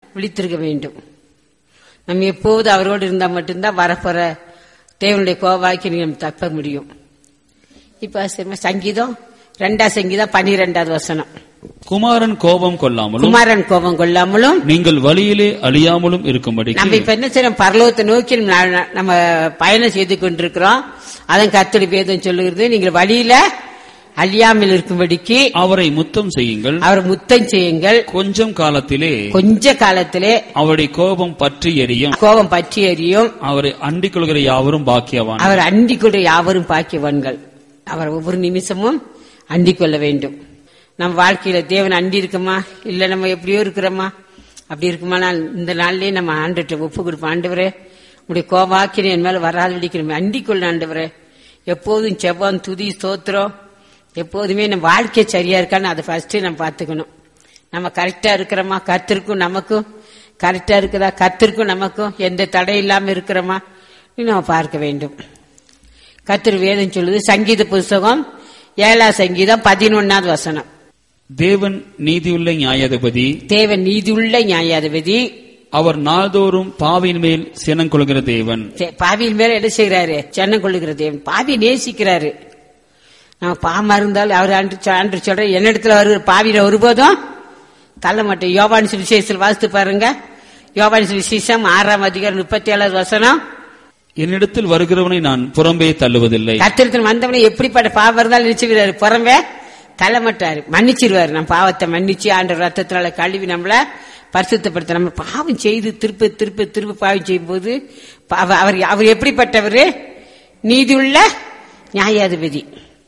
விழித்திருக்க வேண்டும் நம்ம எப்போது அவரோடு இருந்தால் மட்டும்தான் வரப்போற தேவனுடைய கோவாக்கி நம்ம தப்ப முடியும் இப்ப சரிம்மா, சங்கீதம் ரெண்டா சங்கீதம் பன்னிரெண்டாவது வசனம் குமாரன் கோபம் கொள்ளாமலும் குமாரன் கோபம் கொள்ளாமலும் நீங்கள் வழியிலே அழியாமலும் இருக்கும்படி நம்ம இப்ப என்ன செய்யறோம் பரலோகத்தை நோக்கி நம்ம நம்ம பயணம் செய்து கொண்டிருக்கிறோம் அதன் கத்தடி வேதம் சொல்லுகிறது நீங்கள் வழியில அழியாமல் இருக்கும்படிக்கு அவரை முத்தம் செய்யுங்கள் அவர் முத்தம் செய்யுங்கள் கொஞ்சம் காலத்திலே கொஞ்ச காலத்திலே அவருடைய கோபம் பற்றி எரியும் கோபம் பற்றி எறியும் அவரை அண்டிக் கொள்கிற யாவரும் பாக்கியவான் அவர் அண்டிக் கொள்ள யாவரும் பாக்கியவான்கள் அவர் ஒவ்வொரு நிமிஷமும் அண்டிக் கொள்ள வேண்டும் நம்ம வாழ்க்கையில தேவன் அண்டி இருக்குமா இல்ல நம்ம எப்படியோ இருக்கிறோமா அப்படி இருக்குமானால் இந்த நாள்லயே நம்ம ஆண்டுட்டு ஒப்பு கொடுப்போம் ஆண்டவரே உடைய கோபாக்கினை என் மேல வராது அடிக்கணும் அண்டிக் கொள்ள ஆண்டவரே எப்போதும் செவ்வான் துதி ஸ்தோத்திரம் எப்போதுமே நம்ம வாழ்க்கை சரியா இருக்கான்னு அதை ஃபர்ஸ்ட் நம்ம பார்த்துக்கணும் நம்ம கரெக்டா இருக்கிறோமா கத்திருக்கும் நமக்கும் கரெக்டா இருக்குதா கத்திருக்கும் நமக்கும் எந்த தடை இல்லாம இருக்கிறோமா நம்ம பார்க்க வேண்டும் கத்திர வேதம் சொல்லுது சங்கீத புஸ்தகம் ஏழாம் சங்கீதம் பதினொன்னாவது வசனம் தேவன் நீதியுள்ள நியாயாதிபதி தேவன் நீதியுள்ள நியாயாதிபதி அவர் நாள்தோறும் பாவியின் மேல் சினம் கொள்கிற தேவன் தே- பாவியின் மேல என்ன செய்யறாரு சென்னம் கொள்ளுகிற தேவன் பாவி நேசிக்கிறாரு நம்ம பாமா இருந்தாலும் அவர் அன்று சொ- அன்று சொல்ற என்னிடத்துல வருகிற பாவியில ஒருபோதும் தள்ள மாட்டேன் யோவான் சுவிசேஷத்தில் வாசித்து பாருங்க யோவான் சுவிசேஷம் ஆறாம் அதிகாரம் முப்பத்தி ஏழாவது வசனம் என்னிடத்தில் வருகிறவனை நான் புறம்பே தள்ளுவதில்லை கத்திரத்தில் வந்தவனை எப்படிப்பட்ட பாவம் இருந்தாலும் நினைச்சுக்கிறாரு புறம்பே தள்ள மாட்டாரு மன்னிச்சிருவாரு நம்ம பாவத்தை மன்னிச்சு ஆண்ட ரத்தத்தினால கழுவி நம்மள பரிசுத்தப்படுத்த நம்ம பாவம் செய்து திருப்ப திருப்ப திருப்ப பாவம் செய்யும் போது அவ- அவர் அவர் எப்படிப்பட்டவர் நீதியுள்ள நியாயாதிபதி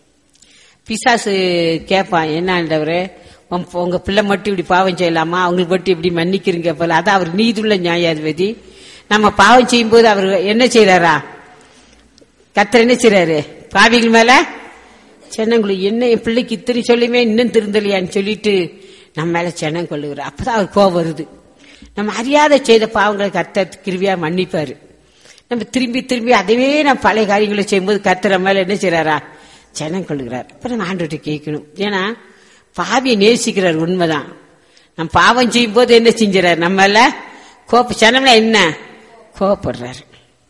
பிசாசு கேட்பான் என்ன ஆண்டவரே உன் உங்க பிள்ளை மட்டும் இப்படி பாவம் செய்யலாமா அவங்களுக்கு மட்டும் இப்படி மன்னிக்கிறீங்க போல அதான் அவர் நீதியுள்ள நியாயாதிபதி நம்ம பாவம் செய்யும்போது அவர் என்ன செய்யறாரா கத்தர் என்ன செய்றாரு பாவிகள் மேல சென்னங்குழு என்ன என் பிள்ளைக்கு இத்தனை சொல்லியுமே இன்னும் திருந்தலையான்னு சொல்லிட்டு நம்ம மேல சென்னம் கொள்ளுகிறார் அப்பதான் அவர் கோபம் வருது நம்ம அறியாத செய்த பாவங்களை கர்த்தர் கிருவியா மன்னிப்பாரு நம்ம திரும்பி திரும்பி அதவே நம்ம பழைய காரியங்களை செய்யும்போது கர்த்தர் நம்ம மேல என்ன செய்றாரா சென்னம் கொள்ளுகிறார் அப்ப நம்ம ஆண்டவர்கிட்ட கேட்கணும் ஏன்னா பாவியை நேசிக்கிறார் உண்மைதான் நம்ம பாவம் செய்யும் போது என்ன செஞ்சுறாரு நம்ம மேல கோப்ப சனம்ல என்ன கோவப்படுறாரு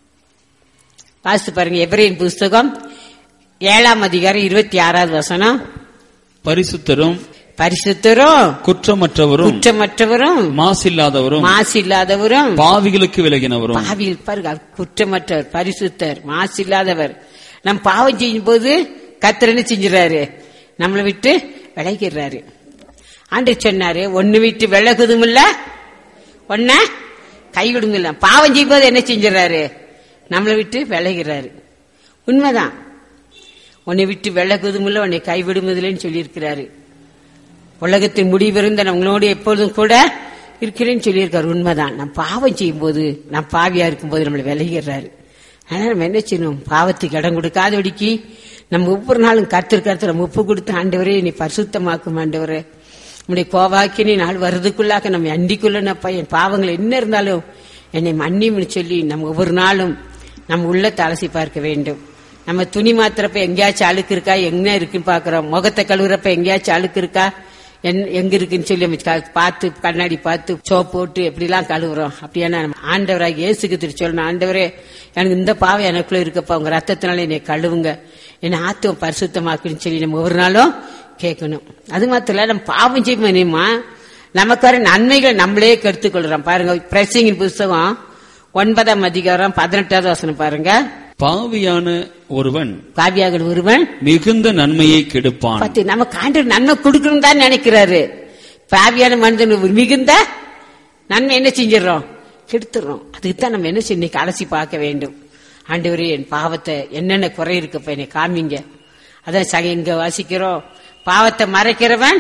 வாசித்து பாருங்க எபிரேன் புஸ்தகம் ஏழாம் அதிகாரம் இருபத்தி ஆறாவது வசனம் பரிசுத்தரும் பரிசுத்தரும் குற்றமற்றவரும் குற்றமற்றவரும் மாசில்லாதவரும் மாசு இல்லாதவரும் பாவிகளுக்கு விலகினவரும் பாவியில் பாருங்க அவர் குற்றமற்றவர் பரிசுத்தர் மாசு இல்லாதவர் நம் பாவம் செய்யும் போது கத்தர் என்ன செஞ்சுறாரு நம்மளை விட்டு விலகிடுறாரு ஆண்டு சொன்னாரு ஒன்னு விட்டு விலகுதும் இல்ல ஒன்ன கைவிடுங்க இல்ல பாவம் செய்யும் போது என்ன செஞ்சுறாரு நம்மளை விட்டு விலகிறாரு உண்மைதான் உன்னை விட்டு விலகுதும் இல்ல உன்னை கைவிடுவதில்லைன்னு சொல்லியிருக்கிறாரு உலகத்தின் முடிவிருந்த நம்மளோடு எப்பொழுதும் கூட இருக்கிறேன்னு சொல்லியிருக்காரு உண்மைதான் நான் பாவம் செய்யும்போது நான் பாவியா இருக்கும்போது நம்மளை விலகிடுறாரு ஆனா நம்ம என்ன செய்யணும் பாவத்துக்கு இடம் கொடுக்காதபடிக்கு நம்ம ஒவ்வொரு நாளும் கருத்து கருத்து நம்ம ஒப்பு கொடுத்து ஆண்டவரே நீ பரிசுத்தமாக்கும் ஆண்டவரே நம்முடைய கோவாக்கினி நாள் வர்றதுக்குள்ளாக நம்ம அண்டிக்குள்ளனப்பா என் பாவங்கள் என்ன இருந்தாலும் என்னை மன்னிம்னு சொல்லி நம்ம ஒவ்வொரு நாளும் நம்ம உள்ளத்தை அலசி பார்க்க வேண்டும் நம்ம துணி மாத்திரப்ப எங்கேயாச்சும் அழுக்கு இருக்கா என்ன இருக்குன்னு பாக்குறோம் முகத்தை கழுவுறப்ப எங்கேயாச்சும் அழுக்கு இருக்கா என்- எங்க இருக்குன்னு சொல்லி நம்ம க- பார்த்து கண்ணாடி பார்த்து சோப் போட்டு எப்படிலாம் கழுவுறோம் அப்படியான நம்ம ஆண்டவராக இயேசுக்கு திரு சொல்லணும் ஆண்டவரே எனக்கு இந்த பாவம் எனக்குள்ள இருக்கப்பா உங்க ரத்தத்தினால என்னை கழுவுங்க என்னை ஆத்துவம் பரிசுத்தமாக்குன்னு சொல்லி நம்ம ஒவ்வொரு நாளும் கேட்கணும் அது மாத்திரம் இல்ல நம்ம பாவம் செய்யுமா நமக்கு வர நன்மைகளை நம்மளே கெடுத்துக் கொள்றோம் பாருங்க பிரசிங்கின் புஸ்தகம் ஒன்பதாம் அதிகாரம் பதினெட்டாவது வசனம் பாருங்க பாவியான ஒருவன் காவியாகர் ஒருவன் மிகுந்த நன்மையை கெடுப்பான் பத்து நமக்கு ஆண்டு நன்மை கொடுக்கணும் தான் நினைக்கிறாரு பாவியான மனிதன் ஒரு மிகுந்த நன்மை என்ன செஞ்சிடறோம் கெடுத்துடுறோம் அதுக்கு தான் நம்ம என்ன செய்ய இன்னைக்கு அலசி பார்க்க வேண்டும் ஆண்டவரே என் பாவத்தை என்னென்ன குறை இருக்குப்ப என்னை காமிங்க அதான் சக இங்க வாசிக்கிறோம் பாவத்தை மறைக்கிறவன்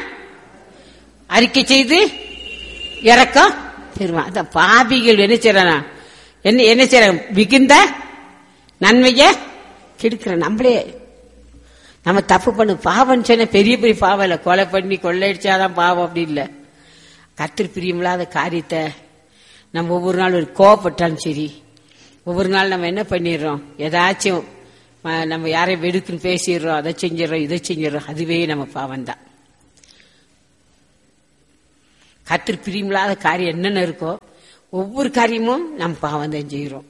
அறிக்கை செய்து இறக்கம் பெறுவான் அதான் பாபிகள் என்ன செய்யறானா என்ன என்ன செய்யறாங்க மிகுந்த நன்மைய கெடுக்கிற நம்மளே நம்ம தப்பு பண்ணு பாவம் சொன்ன பெரிய பெரிய பாவம் இல்ல கொலை பண்ணி கொள்ளையடிச்சாதான் பாவம் அப்படி இல்ல கத்திரி பிரியமில்லாத காரியத்தை நம்ம ஒவ்வொரு நாள் ஒரு கோவப்பட்டாலும் சரி ஒவ்வொரு நாள் நம்ம என்ன பண்ணிடுறோம் ஏதாச்சும் ம- நம்ம யாரையும் வெடுக்குன்னு பேசிடுறோம் அதை செஞ்சிடறோம் இதை செஞ்சிடறோம் அதுவே நம்ம பாவம் தான் கத்திரி பிரியமில்லாத காரியம் என்னென்ன இருக்கோ ஒவ்வொரு காரியமும் நம்ம பாவம் தான் செய்கிறோம்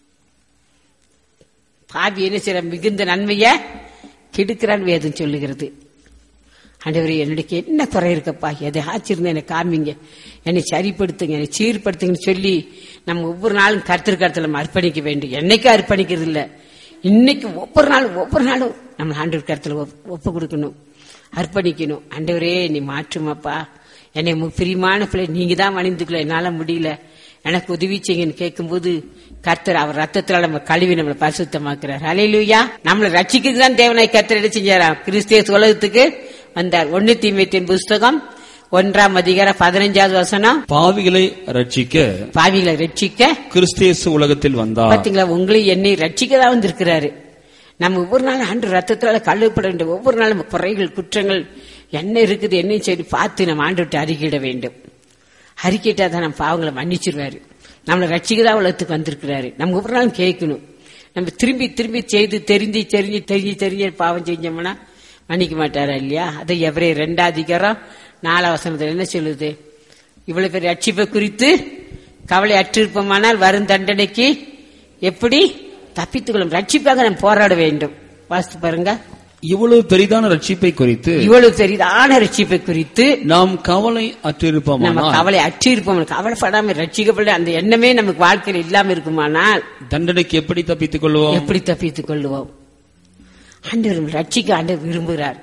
பாவி என்ன செய்யற மிகுந்த நன்மைய கெடுக்கிறான் வேதம் சொல்லுகிறது ஆண்டவரே என்னுடைய என்ன குறை இருக்கப்பா எதை ஆச்சிருந்தா என்னை காமிங்க என்னை சரிப்படுத்துங்க என்னை சீர்படுத்துங்கன்னு சொல்லி நம்ம ஒவ்வொரு நாளும் கருத்திருக்கிறதுல நம்ம அர்ப்பணிக்க வேண்டும் என்னைக்கும் அர்ப்பணிக்கிறது இல்ல இன்னைக்கு ஒவ்வொரு நாளும் ஒவ்வொரு நாளும் நம்ம ஆண்டவர் கருத்துல ஒப்பு கொடுக்கணும் அர்ப்பணிக்கணும் ஆண்டவரே நீ மாற்றுமாப்பா என்னை உமக்கு பிரியமான பிள்ளை நீங்க தான் வணிந்துக்கல என்னால முடியல எனக்கு உதவி செய்யுங்கன்னு கேட்கும்போது கர்த்தர் அவர் ரத்தத்தினால நம்ம கழுவி நம்மளை பரிசுத்தமாக்குறார் அலையிலுயா நம்மளை ரட்சிக்கிறதுக்கு தான் தேவனாய் கர்த்தர் என்ன செஞ்சாராம் கிறிஸ்திய உலகத்துக்கு வந்தார் ஒன்னு தீமைத்தின் புஸ்தகம் ஒன்றாம் அதிகாரம் பதினஞ்சாவது வசனம் பாவிகளை ரட்சிக்க பாவிகளை ரட்சிக்க கிறிஸ்தேசு உலகத்தில் வந்தார் பாத்தீங்களா உங்களை என்னை ரட்சிக்க தான் வந்திருக்கிறாரு நம்ம ஒவ்வொரு நாளும் ஆண்டு ரத்தத்தால கழுவப்பட வேண்டும் ஒவ்வொரு நாளும் நம்ம குறைகள் குற்றங்கள் என்ன இருக்குது என்ன சரி பார்த்து நம்ம ஆண்டு விட்டு அறிக்கையிட வேண்டும் அறிக்கையிட்டா தான் நம்ம பாவங்களை மன்னிச்சிருவாரு நம்மளை ரட்சிக்க தான் உலகத்துக்கு வந்திருக்கிறாரு நம்ம ஒவ்வொரு நாளும் கேட்கணும் நம்ம திரும்பி திரும்பி செய்து தெரிஞ்சு தெரிஞ்சு தெரிஞ்சு தெரிஞ்சு பாவம் செஞ்சோம்னா மன்னிக்க மாட்டாரா இல்லையா அதை எவரே ரெண்டாதிகாரம் நாலாம் வசனத்துல என்ன சொல்லுது இவ்வளவு பேர் ரட்சிப்பை குறித்து கவலை அற்றிருப்போமானால் வரும் தண்டனைக்கு எப்படி தப்பித்துக்கொள்ளும் ரட்சிப்பாக நம்ம போராட வேண்டும் வாசித்து பாருங்க இவ்வளவு பெரிதான ரட்சிப்பை குறித்து இவ்வளவு பெரிதான ரட்சிப்பை குறித்து நாம் கவலை நம்ம அற்றிருப்போமானால் கவலை அற்றிருப்போம் கவலைப்படாம ரட்சிக்கப்பட அந்த எண்ணமே நமக்கு வாழ்க்கையில் இல்லாம இருக்குமானால் தண்டனைக்கு எப்படி தப்பித்துக் கொள்வோம் எப்படி தப்பித்துக் கொள்வோம் ஆண்டவர் ரட்சிக்க ஆண்டவர் விரும்புகிறார்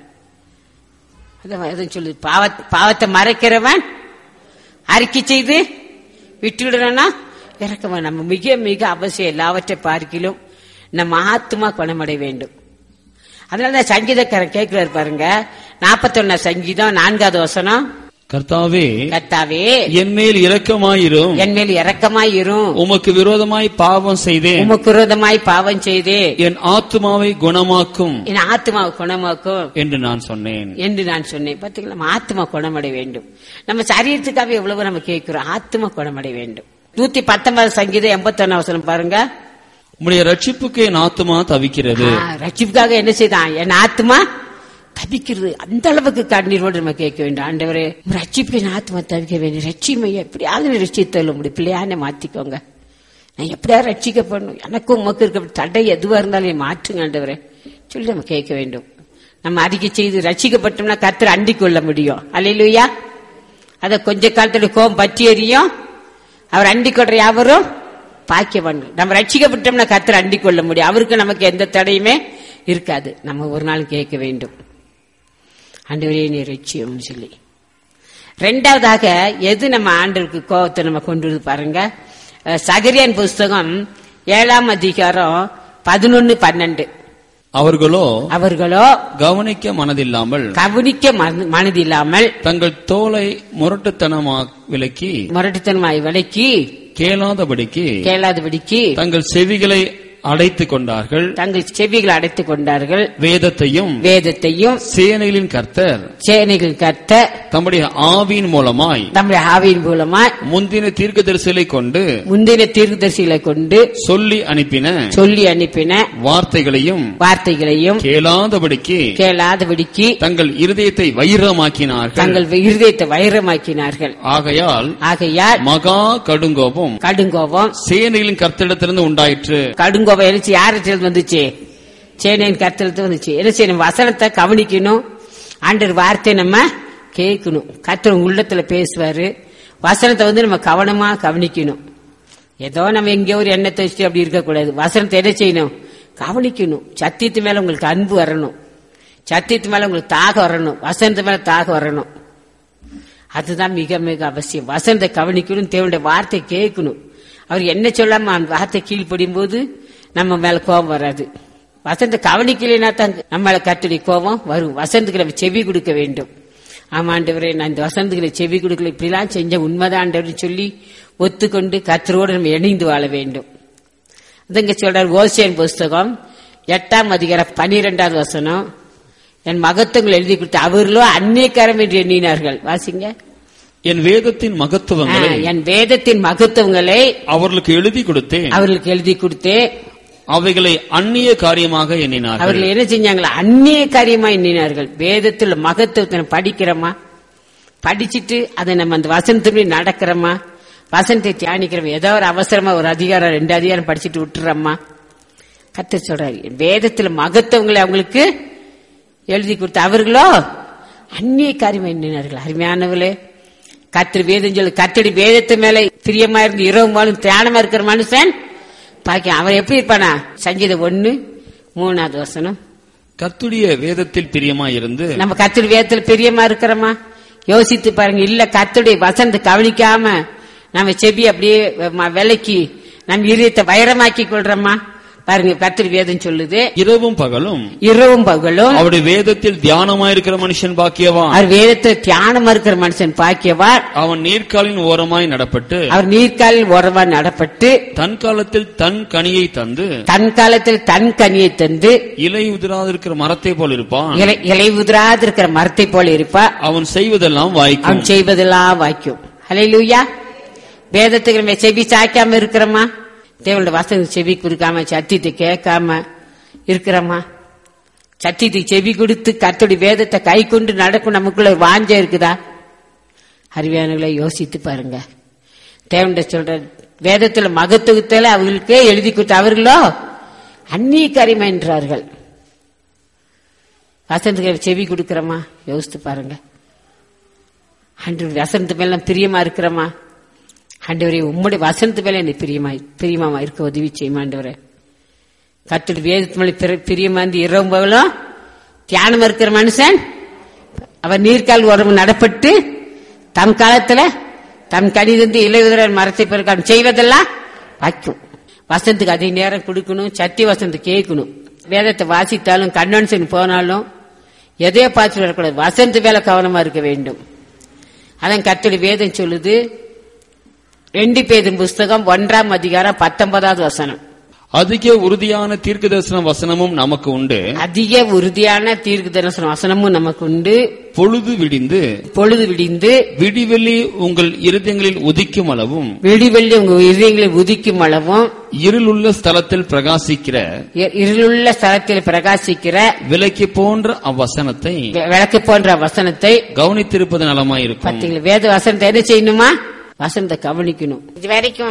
அதான் வேதம் சொல்லுது பாவ- பாவத்தை மறைக்கிறவன் அறிக்கை செய்து விட்டுவிடணும்னா இறக்கவன் நம்ம மிக மிக அவசியம் எல்லாவற்றை பார்க்கிலும் நம்ம ஆத்மா குணமடைய வேண்டும் அதனாலதான் சங்கீதக்காரன் கேட்கிறாரு பாருங்க நாற்பத்தொன்னா சங்கீதம் நான்காவது வசனம் கர்த்தாவே கர்த்தாவே என் மேல் இரக்கமாயிரும் என் மேல் இரக்கமாயிரும் உமக்கு விரோதமாய் பாவம் செய்தேன் உமக்கு விரோதமாய் பாவம் செய்தே என் ஆத்துமாவை குணமாக்கும் என் ஆத்மாவை குணமாக்கும் என்று நான் சொன்னேன் என்று நான் சொன்னேன் பாத்தீங்களா நம்ம ஆத்மா குணமடைய வேண்டும் நம்ம சரீரத்துக்காக எவ்வளவு நம்ம கேட்கிறோம் ஆத்மா குணமடைய வேண்டும் நூத்தி பத்தொன்பது சங்கீதம் எண்பத்தி வசனம் பாருங்க உம்முடைய ரட்சிப்புக்கு என் ஆத்துமா தவிக்கிறது ஆ, ரட்சிப்புக்காக என்ன செய்தான் என் ஆத்மா தவிக்கிறது அந்த அளவுக்கு கண்ணீரோடு நம்ம கேட்க வேண்டும் ஆண்டவரே ரட்சிப்புக்கு என் ஆத்மா தவிக்க வேண்டும் ரட்சிமை எப்படியாவது ரட்சித்தள்ள முடியும் பிள்ளையானே மாத்திக்கோங்க நான் எப்படியா ரட்சிக்கப்படணும் எனக்கும் உமக்கு இருக்க தடை எதுவா இருந்தாலும் என்னை மாற்றுங்க ஆண்டவரே சொல்லி நம்ம கேட்க வேண்டும் நம்ம அறிக்கை செய்து ரட்சிக்கப்பட்டோம்னா கர்த்தர் அண்டிக் கொள்ள முடியும் அல்லையிலுயா அத கொஞ்ச காலத்துல கோபம் பற்றி எறியும் அவர் அண்டிக் கொள்ற யாவரும் பாக்கியவான்கள் நம்ம ரட்சிக்கப்பட்டோம்னா கர்த்தர் அண்டிக் கொள்ள முடியும் அவருக்கு நமக்கு எந்த தடையுமே இருக்காது நம்ம ஒரு நாள் கேட்க வேண்டும் ஆண்டவரே நீ ரட்சியம் சொல்லி ரெண்டாவதாக எது நம்ம ஆண்டவருக்கு கோபத்தை நம்ம கொண்டு வருது பாருங்க அஹ், சகரியான் புஸ்தகம் ஏழாம் அதிகாரம் பதினொன்னு பன்னெண்டு அவர்களோ அவர்களோ கவனிக்க மனதில்லாமல் கவனிக்க மன- மனதில்லாமல் தங்கள் தோலை முரட்டுத்தனமா விலக்கி முரட்டுத்தனமாய் விலைக்கு கேளாதபடிக்கு கேளாதபடிக்கு தங்கள் செவிகளை அடைத்துக் கொண்டார்கள் தங்கள் செவிகளை அடைத்துக் கொண்டார்கள் வேதத்தையும் வேதத்தையும் சேனைகளின் கர்த்தர் சேனைகள் கத்த தம்முடைய ஆவியின் மூலமாய் நம்முடைய ஆவியின் மூலமா முந்தின தீர்க்கதரிசிகளை கொண்டு முந்தின தீர்க்கதரிசிகளை கொண்டு சொல்லி அனுப்பின சொல்லி அனுப்பின வார்த்தைகளையும் வார்த்தைகளையும் கேளாதபடிக்கு கேளாதபடிக்கு தங்கள் இருதயத்தை வைரமாக்கினார்கள் தங்கள் இருதயத்தை வைரமாக்கினார்கள் ஆகையால் ஆகையால் மகா கடுங்கோபம் கடுங்கோபம் சேனைகளின் கர்த்தரிடத்திலிருந்து உண்டாயிற்று கடுங்கோபம் எழுச்சி யாரிடத்தில் வந்துச்சு சேனையின் கருத்தில் வந்துச்சு என்ன செய்யணும் வசனத்தை கவனிக்கணும் ஆண்டர் வார்த்தை நம்ம கேட்கணும் கர்த்தர் உள்ளத்துல பேசுவாரு வசனத்தை வந்து நம்ம கவனமா கவனிக்கணும் ஏதோ நம்ம எங்கேயோ ஒரு எண்ணத்தை வச்சுட்டு அப்படி இருக்கக்கூடாது வசனத்தை என்ன செய்யணும் கவனிக்கணும் சத்தியத்து மேல உங்களுக்கு அன்பு வரணும் சத்தியத்து மேல உங்களுக்கு தாக வரணும் வசனத்து மேல தாக வரணும் அதுதான் மிக மிக அவசியம் வசனத்தை கவனிக்கணும் தேவனுடைய வார்த்தை கேட்கணும் அவர் என்ன சொல்லாம அந்த வார்த்தை கீழ்ப்படியும் போது நம்ம மேல கோபம் வராது வசனத்தை கவனிக்கலைன்னா தான் நம்ம மேல கத்துடைய கோபம் வரும் வசனத்துக்கு நம்ம செவி கொடுக்க வேண்டும் ஆமா ஆண்டவரே நான் இந்த வசனத்துக்கு செவி கொடுக்கல இப்படிலாம் செஞ்ச உண்மைதான் ஆண்டவர்னு சொல்லி ஒத்துக்கொண்டு கத்தரோடு நம்ம இணைந்து வாழ வேண்டும் அதுங்க சொல்றார் ஓசியன் புஸ்தகம் எட்டாம் அதிகாரம் பனிரெண்டாவது வசனம் என் மகத்துவங்கள் எழுதி கொடுத்து அவர்களோ அந்நியக்காரம் என்று எண்ணினார்கள் வாசிங்க என் வேதத்தின் மகத்துவங்களை ஆ, என் வேதத்தின் மகத்துவங்களை அவர்களுக்கு எழுதி கொடுத்தேன் அவர்களுக்கு எழுதி கொடுத்து அவைகளை அந்நிய காரியமாக எண்ணினார்கள் அவர்கள் என்ன செஞ்சாங்களா அந்நிய காரியமா எண்ணினார்கள் வேதத்தில் மகத்துவத்தை படிக்கிறோமா படிச்சுட்டு அதை நம்ம அந்த வசனத்துப்படி நடக்கிறோமா வசனத்தை தியானிக்கிறோம் ஏதோ ஒரு அவசரமா ஒரு அதிகாரம் ரெண்டு அதிகாரம் படிச்சுட்டு விட்டுறோமா கத்த சொல்றாரு வேதத்துல மகத்தவங்களை அவங்களுக்கு எழுதி கொடுத்த அவர்களோ அந்நிய காரியம் எண்ணினார்கள் அருமையானவர்களே கத்திரி வேதம் சொல்லு கத்தடி வேதத்து மேல பிரியமா இருந்து இரவு மாலும் தியானமா இருக்கிற மனுஷன் பாக்கி அவன் எப்படி இருப்பானா சங்கீதம் ஒண்ணு மூணாவது வசனம் கர்த்துடைய வேதத்தில் பிரியமாயிருந்து நம்ம கத்தடி வேதத்துல பிரியமா இருக்கிறோமா யோசித்து பாருங்க இல்ல கத்துடைய வசனத்தை கவனிக்காம நம்ம செவி அப்படியே ம- விலைக்கு நம்ம இதயத்தை வைரமாக்கி கொள்றோமா பாருங்க கத்தடி வேதம் சொல்லுது இரவும் பகலும் இரவும் பகலும் அவருடைய வேதத்தில் தியானமாயிருக்கிற மனுஷன் பாக்கியவான் அவர் வேதத்தை தியானமா இருக்கிற மனுஷன் பாக்கியவார் அவன் நீர்க்காலின் ஓரமாய் நடப்பட்டு அவர் நீர்க்காலில் உறவா நடப்பட்டு தன் காலத்தில் தன் கனியை தந்து தன் காலத்தில் தன் கனியை தந்து இலை உதிராதிருக்கிற மரத்தை போல் இருப்பான் இலை இலை உதிராது இருக்கிற மரத்தை போல இருப்பா அவன் செய்வதெல்லாம் வாய்க்கும் அவன் செய்வதெல்லாம் வாய்க்கும் ஹalleluya வேதத்துக்கு நம்ம செவி சாய்க்காம இருக்கிறோமா தேவனோட வசனம் செவி கொடுக்காம சத்தியத்தை கேட்காம இருக்கிறோமா சத்தியத்துக்கு செவி கொடுத்து கர்த்தருடைய வேதத்தை கை கொண்டு நடக்கும் நமக்குள்ள ஒரு வாஞ்ச இருக்குதா அறிவியானங்களை யோசித்து பாருங்க தேவன்ட சொல்ற வேதத்துல மகத்துவத்துல அவர்களுக்கே எழுதி கொடுத்த அவர்களோ அந்நிய கரிமை என்றார்கள் வசனத்துக்கு செவி கொடுக்கிறோமா யோசித்து பாருங்க அன்று வசனத்து மேல பிரியமா இருக்கிறோமா ஆண்டவரே உம்முடைய வசனத்து மேல என்னை பிரியமா பிரியமா இருக்க உதவி செய்யும் ஆண்டவரே கத்துடைய வேதத்து மேல பிர- பிரியமா இருந்து இரவும் பகலும் தியானம் இருக்கிற மனுஷன் அவர் நீர்க்கால் உறவு நடப்பட்டு தம் காலத்துல தம் கணிதந்து இலையுதிரன் மரத்தை பிறகு செய்வதெல்லாம் வைக்கும் வசனத்துக்கு அதிக நேரம் கொடுக்கணும் சத்திய வசனத்தை கேட்கணும் வேதத்தை வாசித்தாலும் கன்வென்ஷன் போனாலும் எதையோ பார்த்துட்டு வரக்கூடாது வசனத்து மேல கவனமா இருக்க வேண்டும் அதான் கர்த்தருடைய வேதம் சொல்லுது ரெண்டு பேதும் புஸ்தகம் ஒன்றாம் அதிகாரம் பத்தொன்பதாவது வசனம் அதிக உறுதியான தீர்க்க தரிசன வசனமும் நமக்கு உண்டு அதிக உறுதியான தீர்க்க தரிசன வசனமும் நமக்கு உண்டு பொழுது விடிந்து பொழுது விடிந்து விடிவெளி உங்கள் இருதயங்களில் உதிக்கும் அளவும் விடிவெள்ளி உங்க இதயங்களை உதிக்கும் அளவும் இருளுள்ள ஸ்தலத்தில் பிரகாசிக்கிற இ- இருளுள்ள ஸ்தலத்தில் பிரகாசிக்கிற விலைக்கு போன்ற அவ்வசனத்தை வி- விளக்கு போன்ற வசனத்தை கவனித்திருப்பது நலமாயிருக்கும் பார்த்தீங்களா வேத வசனத்தை என்ன செய்யணுமா வசனத்தை கவனிக்கணும் இது வரைக்கும்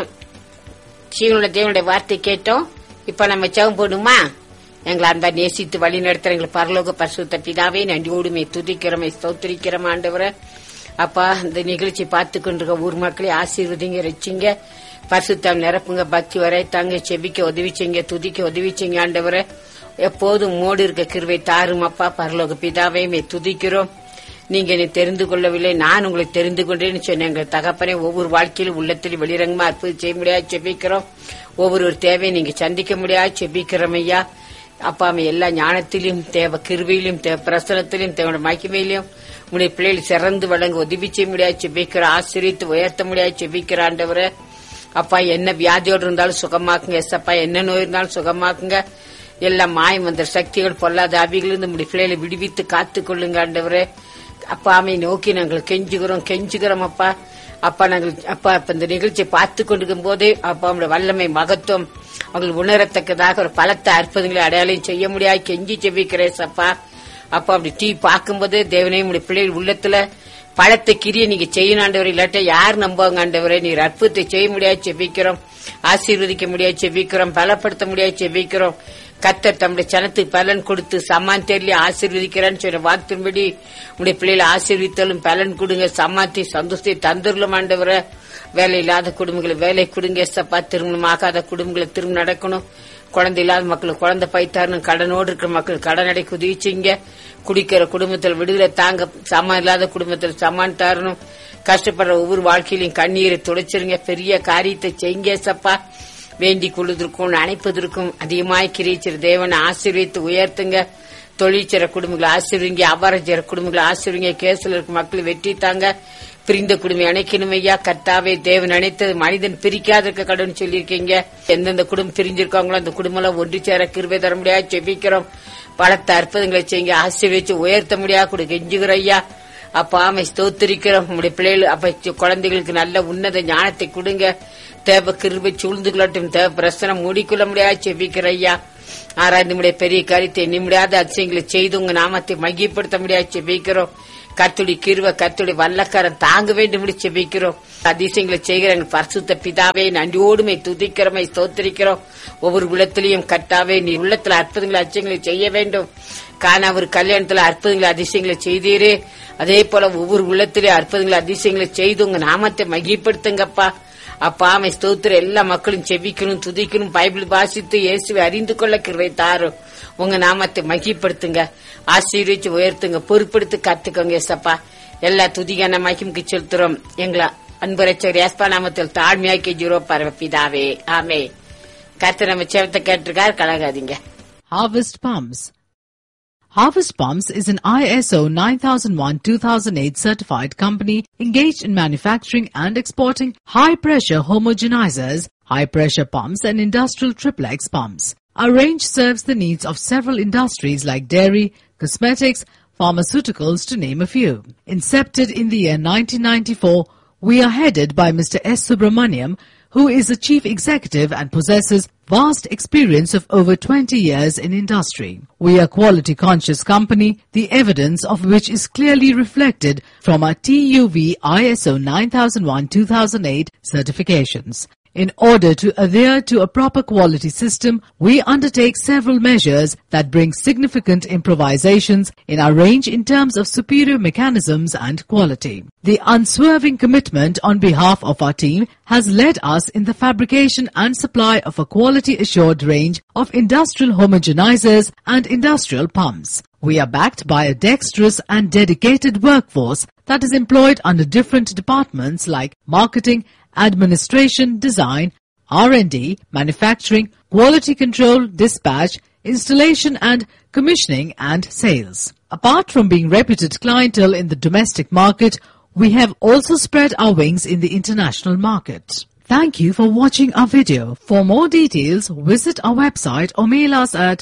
ஜீவனுடைய தேவனுடைய வார்த்தை கேட்டோம் இப்ப நம்ம ஜெபம் போடுமா எங்களை அன்பா நேசித்து வழி நடத்துற எங்களை பரலோக பரிசுத்த பிதாவே நன்றியோடுமே துதிக்கிறோமே ஸ்தோத்திரிக்கிறோம் ஆண்டவரை அப்பா இந்த நிகழ்ச்சி பார்த்து கொண்டிருக்க ஊர் மக்களை ஆசீர்வதிங்க ரசிங்க பரிசுத்தம் நிரப்புங்க பக்தி வரை தாங்க செபிக்க உதவிச்சிங்க துதிக்க உதவிச்சிங்க ஆண்டவரை எப்போதும் மோடு இருக்க கிருவை தாரும் அப்பா பரலோக பிதாவே மே துதிக்கிறோம் நீங்க என்னை தெரிந்து கொள்ளவில்லை நான் உங்களை தெரிந்து கொண்டேன்னு சொன்ன எங்கள் தகப்பனே ஒவ்வொரு வாழ்க்கையிலும் உள்ளத்தில் வெளிரங்கமா அற்புதம் செய்ய முடியாது செபிக்கிறோம் ஒவ்வொரு தேவையை நீங்க சந்திக்க முடியாது செபிக்கிறோம் ஐயா அப்பா அம்மா எல்லா ஞானத்திலும் தேவ கிருவியிலும் தேவ பிரசனத்திலும் தேவனோட மகிமையிலும் உங்களுடைய பிள்ளைகள் சிறந்து வழங்க உதவி செய்ய முடியாது செபிக்கிற ஆசிரியத்து உயர்த்த முடியாது செபிக்கிற ஆண்டவரை அப்பா என்ன வியாதியோடு இருந்தாலும் சுகமாக்குங்க எஸ்அப்பா என்ன நோய் இருந்தாலும் சுகமாக்குங்க எல்லாம் மாயம் வந்த சக்திகள் பொல்லாத ஆவிகள் நம்முடைய பிள்ளைகளை விடுவித்து காத்து கொள்ளுங்க ஆண்டவரே அப்பா அமை நோக்கி நாங்கள் கெஞ்சுகிறோம் கெஞ்சுகிறோம் அப்பா அப்பா நாங்கள் அப்பா இப்ப இந்த நிகழ்ச்சியை பார்த்து கொண்டிருக்கும் போதே அப்பா அவங்களுடைய வல்லமை மகத்துவம் அவர்கள் உணரத்தக்கதாக ஒரு பலத்த அற்புதங்களை அடையாளம் செய்ய முடியாது கெஞ்சி செவிக்கிறேன் அப்பா அப்பா அப்படி டீ பார்க்கும்போது தேவனே உடைய பிள்ளைகள் உள்ளத்துல பழத்தை கிரிய நீங்க செய்யணும் ஆண்டவரே இல்லாட்ட யார் நம்புவாங்க ஆண்டவரே நீர் அற்புதத்தை செய்ய முடியாது செபிக்கிறோம் ஆசீர்வதிக்க முடியாது செபிக்கிறோம் பலப்படுத்த முடியாது செபிக்கிறோம் கத்தர் தம்முடைய சனத்துக்கு பலன் கொடுத்து சமான் தெரியல ஆசீர்வதிக்கிறான்னு சொன்ன வார்த்தையின்படி உடைய பிள்ளைகளை ஆசீர்வித்தாலும் பலன் கொடுங்க சமாத்தி சந்தோஷத்தை தந்துடலும் ஆண்டவரை வேலை இல்லாத குடும்பங்களை வேலை கொடுங்க எஸ்அப்பா திருமணம் ஆகாத குடும்பங்களை திரும்ப நடக்கணும் குழந்தை இல்லாத மக்களுக்கு குழந்தை பைத்தாரணும் கடனோடு இருக்கிற மக்கள் கடன் அடை குதிச்சுங்க குடிக்கிற குடும்பத்தில் விடுதலை தாங்க சமான் இல்லாத குடும்பத்தில் சமான் தரணும் கஷ்டப்படுற ஒவ்வொரு வாழ்க்கையிலும் கண்ணீரை துடைச்சிருங்க பெரிய காரியத்தை செய்யுங்க சப்பா வேண்டிக் கொள்வதற்கும் அணைப்பதற்கும் அதிகமாய் கிரிச்சிரு தேவனை ஆசீர்வித்து உயர்த்துங்க தொழிற்சிற குடும்பங்களை ஆசீர்வீங்க அபாரம் செய்யற குடும்பங்களை ஆசீர்வீங்க கேஸ்ல இருக்க மக்கள் வெற்றி தாங்க பிரிந்த குடும்பம் அணைக்கணும் ஐயா கர்த்தாவே தேவன் அணைத்தது மனிதன் பிரிக்காத இருக்க கடன் சொல்லியிருக்கீங்க எந்தெந்த குடும்பம் பிரிஞ்சிருக்காங்களோ அந்த குடும்பம் எல்லாம் ஒன்று சேர கிருபை தர முடியாது செபிக்கிறோம் பலத்த அற்புதங்களை செய்யுங்க ஆசீர்வதிச்சு உயர்த்த முடியாது கூட கெஞ்சுகிற ஐயா அப்பா ஆமை ஸ்தோத்திரிக்கிறோம் உங்களுடைய பிள்ளைகள் அப்ப குழந்தைகளுக்கு நல்ல உன்னத ஞானத்தை கொடுங்க தேவ கிருபை சூழ்ந்து கொள்ளட்டும் தேவ பிரசனம் மூடிக்கொள்ள முடியாது செபிக்கிற ஐயா ஆராய்ந்து முடிய பெரிய காரியத்தை எண்ணி முடியாத அதிசயங்களை செய்து உங்க நாமத்தை மையப்படுத்த முடியாது செபிக்கிறோம் கத்துடி கிருவ கத்துடி வல்லக்காரன் தாங்க வேண்டும் என்று செபிக்கிறோம் அதிசயங்களை செய்கிற எங்கள் பரிசுத்த பிதாவே நன்றியோடுமை துதிக்கிறோமை ஸ்தோத்திரிக்கிறோம் ஒவ்வொரு உள்ளத்திலையும் கட்டாவே நீ உள்ளத்துல அற்புதங்களை அச்சங்களை செய்ய வேண்டும் காண அவர் கல்யாணத்துல அற்புதங்களை அதிசயங்களை செய்தீரே அதே போல ஒவ்வொரு உள்ளத்திலே அற்புதங்களை அதிசயங்களை செய்து உங்க நாமத்தை மகிப்படுத்துங்கப்பா அப்பா அமை ஸ்தோத்திர எல்லா மக்களும் செவிக்கணும் துதிக்கணும் பைபிள் வாசித்து இயேசுவை அறிந்து கொள்ள கிருவை தாரும் உங்க நாமத்தை மகிப்படுத்துங்க ஆசீர்வச்சு உயர்த்துங்க பொறுப்படுத்தி கத்துக்கோங்க ஏசப்பா எல்லா துதிகான மகிமுக்கு செலுத்துறோம் எங்களை அன்பரச்சர் ஏஸ்பா நாமத்தில் தாழ்மையாக்கி ஜீரோ பரவப்பிதாவே ஆமே கத்து நம்ம செவத்தை கேட்டிருக்கார் கலகாதீங்க Harvest Palms. Harvest Palms is an ISO 9001-2008 certified company engaged in manufacturing and exporting high-pressure homogenizers, high-pressure pumps and industrial triplex pumps. Our range serves the needs of several industries like dairy, cosmetics, pharmaceuticals to name a few. Incepted in the year 1994, we are headed by Mr. S. Subramaniam, who is a chief executive and possesses vast experience of over 20 years in industry. We are quality conscious company, the evidence of which is clearly reflected from our TUV ISO 9001-2008 certifications. In order to adhere to a proper quality system, we undertake several measures that bring significant improvisations in our range in terms of superior mechanisms and quality. The unswerving commitment on behalf of our team has led us in the fabrication and supply of a quality assured range of industrial homogenizers and industrial pumps. We are backed by a dexterous and dedicated workforce that is employed under different departments like marketing, administration, design, R&D, manufacturing, quality control, dispatch, installation and commissioning and sales. Apart from being reputed clientele in the domestic market, we have also spread our wings in the international market. Thank you for watching our video. For more details, visit our website or mail us at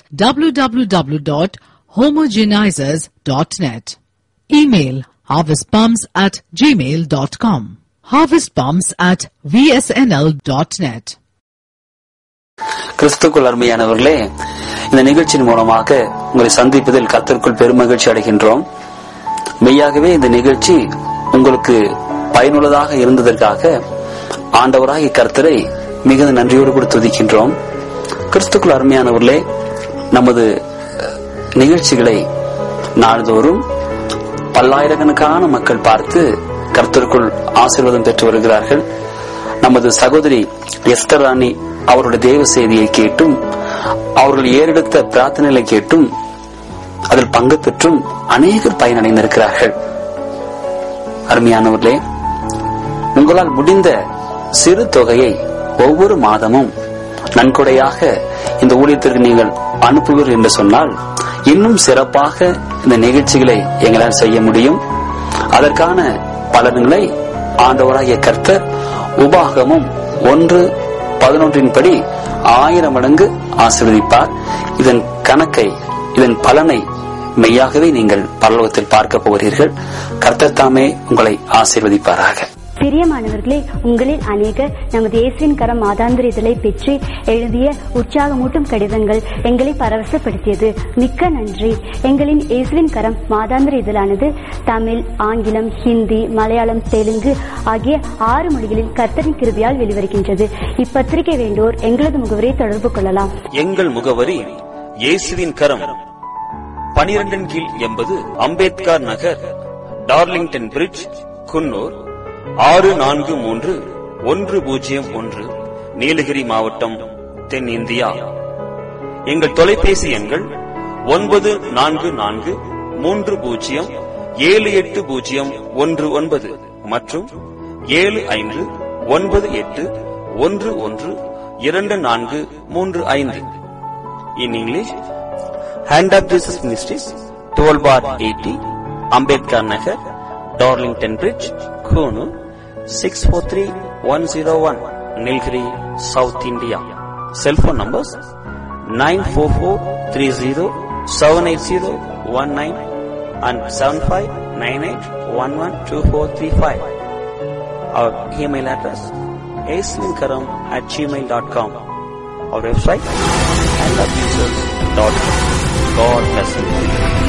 www.homogenizers.net. Email harvestpumps at gmail.com. Harvestpumps at vsnl.net. கிறிஸ்துக்குள் அருமையானவர்களே இந்த நிகழ்ச்சியின் மூலமாக உங்களை சந்திப்பதில் கர்த்தருக்குள் பெருமகிழ்ச்சி அடைகின்றோம் மெய்யாகவே இந்த நிகழ்ச்சி உங்களுக்கு பயனுள்ளதாக இருந்ததற்காக ஆண்டவராகிய கர்த்தரை மிகுந்த நன்றியோடு கூட துதிக்கின்றோம் கிறிஸ்துக்குள் அருமையானவர்களே நமது அஹ், நிகழ்ச்சிகளை நாள்தோறும் பல்லாயிரக்கணக்கான மக்கள் பார்த்து கர்த்தருக்குள் ஆசீர்வாதம் பெற்று வருகிறார்கள் நமது சகோதரி எஸ்தர் ராணி அவருடைய தேவ செய்தியை கேட்டும் அவர்கள் ஏறெடுத்த பிரார்த்தனைகளை கேட்டும் அதில் பங்கு பெற்றும் அநேகர் பயனடைந்திருக்கிறார்கள் அருமையானவர்களே உங்களால் முடிந்த சிறு தொகையை ஒவ்வொரு மாதமும் நன்கொடையாக இந்த ஊழியத்திற்கு நீங்கள் அனுப்புவீர்கள் என்று சொன்னால் இன்னும் சிறப்பாக இந்த நிகழ்ச்சிகளை எங்களால் செய்ய முடியும் அதற்கான பலன்களை ஆண்டவராகிய கர்த்தர் உபாகமும் ஒன்று பதினொன்றின் படி ஆயிரம் மடங்கு ஆசீர்வதிப்பார் இதன் கணக்கை இதன் பலனை மெய்யாகவே நீங்கள் பரலோகத்தில் பார்க்க போகிறீர்கள் கர்த்தர் தாமே உங்களை ஆசீர்வதிப்பாராக பிரியமானவர்களே உங்களில் அநேகர் நமது இயேசுவின் கரம் மாதாந்திர இதழை பெற்று எழுதிய உற்சாகமூட்டும் கடிதங்கள் எங்களை பரவசப்படுத்தியது மிக்க நன்றி எங்களின் இயேசுவின் கரம் மாதாந்திர இதழானது தமிழ் ஆங்கிலம் ஹிந்தி மலையாளம் தெலுங்கு ஆகிய ஆறு மொழிகளில் கர்த்தரின் கிருபியால் வெளிவருகின்றது இப்பத்திரிகை வேண்டோர் எங்களது முகவரியை தொடர்பு கொள்ளலாம் எங்கள் முகவரி இயேசுவின் கரம் பனிரெண்டின் கீழ் எண்பது அம்பேத்கர் நகர் டார்லிங்டன் பிரிட்ஜ் குன்னூர் ஆறு நான்கு மூன்று ஒன்று பூஜ்ஜியம் ஒன்று நீலகிரி மாவட்டம் தென்னிந்தியா எங்கள் தொலைபேசி எண்கள் ஒன்பது நான்கு நான்கு மூன்று பூஜ்ஜியம் ஏழு எட்டு பூஜ்ஜியம் ஒன்று ஒன்பது மற்றும் ஏழு ஐந்து ஒன்பது எட்டு ஒன்று ஒன்று இரண்டு நான்கு மூன்று ஐந்து in English hand of Jesus ministries twelve bar eighty Ambedkar Nagar Darlington bridge Coonoor six four three one zero one Nilgiri south India cellphone numbers nine four four three zero seven eight zero one nine and seven five nine eight one one two four three five our email address ஏஸ்லின்கரம் at Gmail dot com our website and dot God bless you.